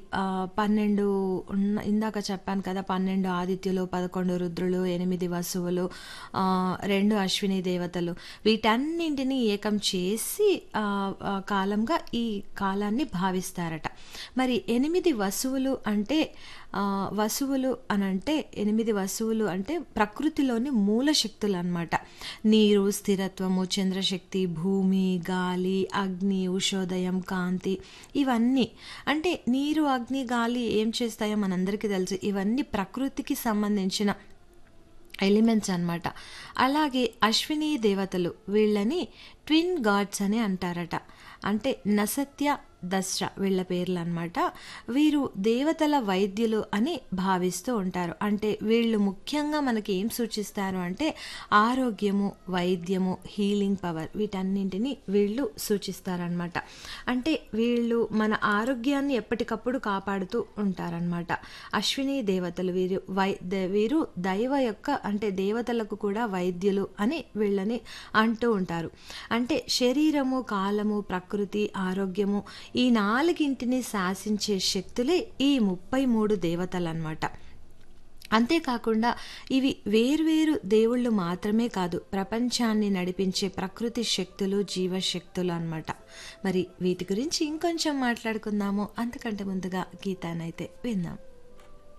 ఆహ్, 12 ఉన్న ఇందాక చెప్పాను కదా! 12 ఆదిత్యులు, 11 రుద్రులు, 8 వసువులు, ఆహ్, 2 అశ్విని దేవతలు వీటన్నింటిని ఏకం చేసి ఆహ్, ఆహ్, కాలంగా ఈ కాలాన్ని భావిస్తారట. మరి 8 వసువులు అంటే ఆహ్, వసువులు అనంటే 8 వసువులు అంటే ప్రకృతిలోని మూల శక్తులనమాట. నీరు, స్థిరత్వము, చంద్రశక్తి, భూమి, గాలి, అగ్ని, ఉషోదయం, కాంతి ఇవన్నీ. అంటే నీరు, అగ్ని, గాలి ఏం చేస్తాయో మనందరికీ తెలుసు. ఇవన్నీ ప్రకృతికి సంబంధించిన ఎలిమెంట్స్ అనమాట. అలాగే అశ్విని దేవతలు వీళ్ళని ట్విన్ గాడ్స్ అని అంటారట. అంటే నసత్య, దస్ర వీళ్ళ పేర్లనమాట. వీరు దేవతల వైద్యులు అని భావిస్తూ ఉంటారు. అంటే వీళ్ళు ముఖ్యంగా మనకి ఏం సూచిస్తారు అంటే ఆరోగ్యము, వైద్యము, హీలింగ్ పవర్ వీటన్నింటిని వీళ్ళు సూచిస్తారనమాట. అంటే వీళ్ళు మన ఆరోగ్యాన్ని ఎప్పటికప్పుడు కాపాడుతూ ఉంటారనమాట. అశ్విని దేవతలు వీరు వై ద వీరు దైవ యొక్క అంటే దేవతలకు కూడా వైద్యులు అని వీళ్ళని అంటూ ఉంటారు. అంటే శరీరము, కాలము, ప్రకృతి, ఆరోగ్యము ఈ నాలుగింటిని శాసించే శక్తులే ఈ 33 దేవతలనమాట. అంతేకాకుండా ఇవి వేర్వేరు దేవుళ్ళు మాత్రమే కాదు. ప్రపంచాన్ని నడిపించే ప్రకృతి శక్తులు, జీవశక్తులు అనమాట. మరి వీటి గురించి ఇంకొంచెం మాట్లాడుకుందాము. అంతకంటే ముందుగా గీతాన్నైతే విందాం.